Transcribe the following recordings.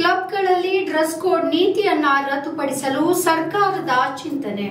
ಕ್ಲಬ್ಗಳಲ್ಲಿ dress code ನೀತಿಯನ್ನ ರದ್ದುಪಡಿಸಲು ಸರ್ಕಾರದ ಚಿಂತನೆ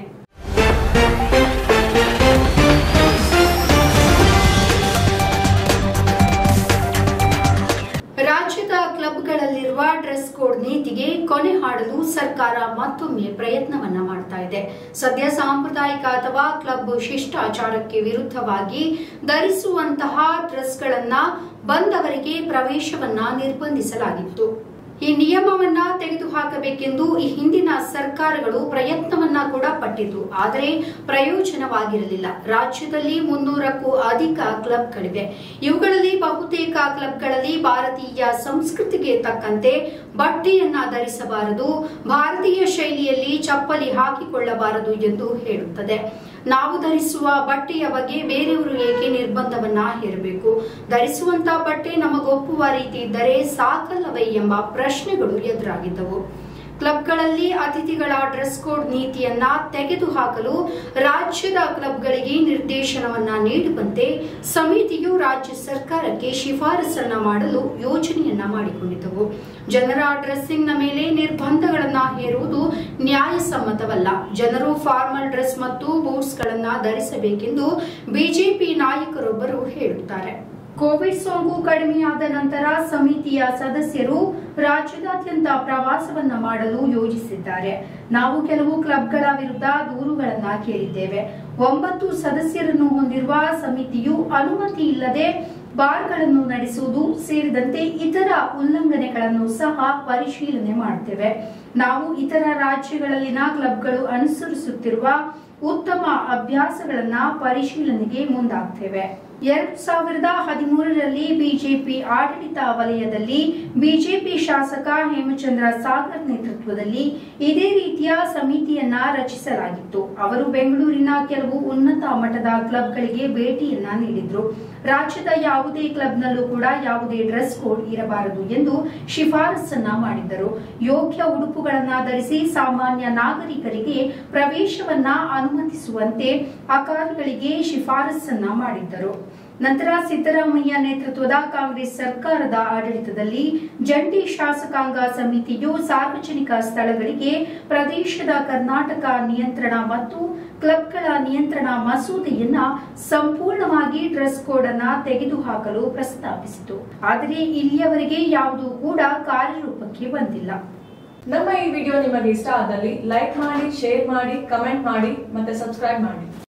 ರಾಜ್ಯದ ಕ್ಲಬ್ಗಳಲ್ಲಿರುವ ಡ್ರೆಸ್ ಕೋಡ್ ನೀತಿಗೆ ಕೊನೆ ಹಾಡಲು ಸರ್ಕಾರ ಮತ್ತೊಮ್ಮೆ ಪ್ರಯತ್ನವನ್ನ ಮಾಡ್ತಾ ಇದೆ ಸದ್ಯ ಸಾಂಪ್ರದಾಯಿಕ ಅಥವಾ ಕ್ಲಬ್ ಶಿಷ್ಟಾಚಾರಕ್ಕೆ ವಿರುದ್ಧವಾಗಿ ಧರಿಸುವಂತಹ ಡ್ರೆಸ್ಗಳನ್ನ ಬಂದವರಿಗೆ ಪ್ರವೇಶವನ್ನ ನಿರ್ಬಂಧಿಸಲಾಗಿತ್ತು ಈ ನಿಯಮವನ್ನ ತೆಗೆದುಹಾಕಬೇಕೆಂದು ಈ ಹಿಂದಿನ ಸರ್ಕಾರಗಳು ಪ್ರಯತ್ನವನ್ನ ಕೂಡ ಪಟ್ಟಿತು ಆದರೆ ಪ್ರಯೋಜನವಾಗಿರಲಿಲ್ಲ ರಾಜ್ಯದಲ್ಲಿ ಮುನ್ನೂರಕ್ಕೂ ಅಧಿಕ ಕ್ಲಬ್ಗಳಿವೆ ಇವುಗಳಲ್ಲಿ ಬಹುತೇಕ ಕ್ಲಬ್ಗಳಲ್ಲಿ ಭಾರತೀಯ ಸಂಸ್ಕೃತಿಗೆ ತಕ್ಕಂತೆ ಬಟ್ಟೆಯನ್ನ ಧರಿಸಬಾರದು ಭಾರತೀಯ ಶೈಲಿಯಲ್ಲಿ ಚಪ್ಪಲಿ ಹಾಕಿಕೊಳ್ಳಬಾರದು ಎಂದು ಹೇಳುತ್ತದೆ ನಾವು ಧರಿಸುವ ಬಟ್ಟೆಯ ಬಗ್ಗೆ ಬೇರೆಯವರು ಏಕೆ ನಿರ್ಬಂಧವನ್ನ ಹೇರಬೇಕು ಧರಿಸುವಂತ ಬಟ್ಟೆ ನಮಗೊಪ್ಪುವ ರೀತಿ ಇದ್ದರೆ ಸಾಕಲ್ಲವೇ ಎಂಬ ಪ್ರಶ್ನೆಗಳು ಎದುರಾಗಿದ್ದವು ಕ್ಲಬ್ಗಳಲ್ಲಿ ಅತಿಥಿಗಳ ಡ್ರೆಸ್ ಕೋಡ್ ನೀತಿಯನ್ನ ತೆಗೆದುಹಾಕಲು ರಾಜ್ಯದ ಕ್ಲಬ್ಗಳಿಗೆ ನಿರ್ದೇಶನವನ್ನ ನೀಡುವಂತೆ ಸಮಿತಿಯು ರಾಜ್ಯ ಸರ್ಕಾರಕ್ಕೆ ಶಿಫಾರಸನ್ನ ಮಾಡಲು ಯೋಜನೆಯನ್ನ ಮಾಡಿಕೊಂಡಿದ್ದವು ಜನರ ಡ್ರೆಸ್ಸಿಂಗ್ನ ಮೇಲೆ ನಿರ್ಬಂಧಗಳನ್ನ ಹೇರುವುದು ನ್ಯಾಯಸಮ್ಮತವಲ್ಲ ಜನರು ಫಾರ್ಮಲ್ ಡ್ರೆಸ್ ಮತ್ತು ಬೂಟ್ಸ್ಗಳನ್ನ ಧರಿಸಬೇಕೆಂದು ಬಿಜೆಪಿ ನಾಯಕರೊಬ್ಬರು ಹೇಳುತ್ತಾರೆ ಕೋವಿಡ್ ಸೋಂಕು ಕಡಿಮೆಯಾದ ನಂತರ ಸಮಿತಿಯ ಸದಸ್ಯರು ರಾಜ್ಯದಾದ್ಯಂತ ಪ್ರವಾಸವನ್ನ ಮಾಡಲು ಯೋಜಿಸಿದ್ದಾರೆ ನಾವು ಕೆಲವು ಕ್ಲಬ್ಗಳ ವಿರುದ್ಧ ದೂರುಗಳನ್ನ ಕೇಳಿದ್ದೇವೆ ಒಂಬತ್ತು ಸದಸ್ಯರನ್ನು ಹೊಂದಿರುವ ಸಮಿತಿಯು ಅನುಮತಿ ಇಲ್ಲದೆ ಬಾರ್ಗಳನ್ನು ನಡೆಸುವುದು ಸೇರಿದಂತೆ ಇತರ ಉಲ್ಲಂಘನೆಗಳನ್ನು ಸಹ ಪರಿಶೀಲನೆ ಮಾಡುತ್ತೇವೆ ನಾವು ಇತರ ರಾಜ್ಯಗಳಲ್ಲಿನ ಕ್ಲಬ್ಗಳು ಅನುಸರಿಸುತ್ತಿರುವ ಉತ್ತಮ ಅಭ್ಯಾಸಗಳನ್ನ ಪರಿಶೀಲನೆಗೆ ಮುಂದಾಗ್ತೇವೆ ಎರಡ್ ಸಾವಿರದ ಹದಿಮೂರರಲ್ಲಿ ಬಿಜೆಪಿ ಆಡಳಿತ ವಲಯದಲ್ಲಿ ಬಿಜೆಪಿ ಶಾಸಕ ಹೇಮಚಂದ್ರ ಸಾಗರ್ ನೇತೃತ್ವದಲ್ಲಿ ಇದೇ ರೀತಿಯ ಸಮಿತಿಯನ್ನ ರಚಿಸಲಾಗಿತ್ತು ಅವರು ಬೆಂಗಳೂರಿನ ಕೆಲವು ಉನ್ನತ ಮಟ್ಟದ ಕ್ಲಬ್ಗಳಿಗೆ ಭೇಟಿಯನ್ನ ನೀಡಿದ್ರು ರಾಜ್ಯದ ಯಾವುದೇ ಕ್ಲಬ್ನಲ್ಲೂ ಕೂಡ ಯಾವುದೇ ಡ್ರೆಸ್ ಕೋಡ್ ಇರಬಾರದು ಎಂದು ಶಿಫಾರಸನ್ನ ಮಾಡಿದ್ದರು ಯೋಗ್ಯ ಉಡುಪುಗಳನ್ನ ಧರಿಸಿ ಸಾಮಾನ್ಯ ನಾಗರಿಕರಿಗೆ ಪ್ರವೇಶವನ್ನ ಅನುಮತಿಸುವಂತೆ ಅಕಾರಿಗಳಿಗೆ ಶಿಫಾರಸನ್ನ ಮಾಡಿದ್ದರು ನಂತರ ಸಿದ್ದರಾಮಯ್ಯ ನೇತೃತ್ವದ ಕಾಂಗ್ರೆಸ್ ಸರ್ಕಾರದ ಆಡಳಿತದಲ್ಲಿ ಜಂಟಿ ಶಾಸಕಾಂಗ ಸಮಿತಿಯು ಸಾರ್ವಜನಿಕ ಸ್ಥಳಗಳಿಗೆ ಪ್ರದೇಶದ ಕರ್ನಾಟಕ ನಿಯಂತ್ರಣ ಮತ್ತು ಕ್ಲಬ್ಗಳ ನಿಯಂತ್ರಣ ಮಸೂದೆಯನ್ನ ಸಂಪೂರ್ಣವಾಗಿ ಡ್ರೆಸ್ ಕೋಡ್ ಅನ್ನ ತೆಗೆದುಹಾಕಲು ಪ್ರಸ್ತಾಪಿಸಿತು ಆದರೆ ಇಲ್ಲಿಯವರೆಗೆ ಯಾವುದೂ ಕೂಡ ಕಾರ್ಯರೂಪಕ್ಕೆ ಬಂದಿಲ್ಲ ನಮ್ಮ ಈ ವಿಡಿಯೋ ನಿಮಗೆ ಇಷ್ಟ ಆದಲ್ಲಿ ಲೈಕ್ ಮಾಡಿ ಶೇರ್ ಮಾಡಿ ಕಮೆಂಟ್ ಮಾಡಿ ಮತ್ತೆ ಸಬ್ಸ್ಕ್ರೈಬ್ ಮಾಡಿ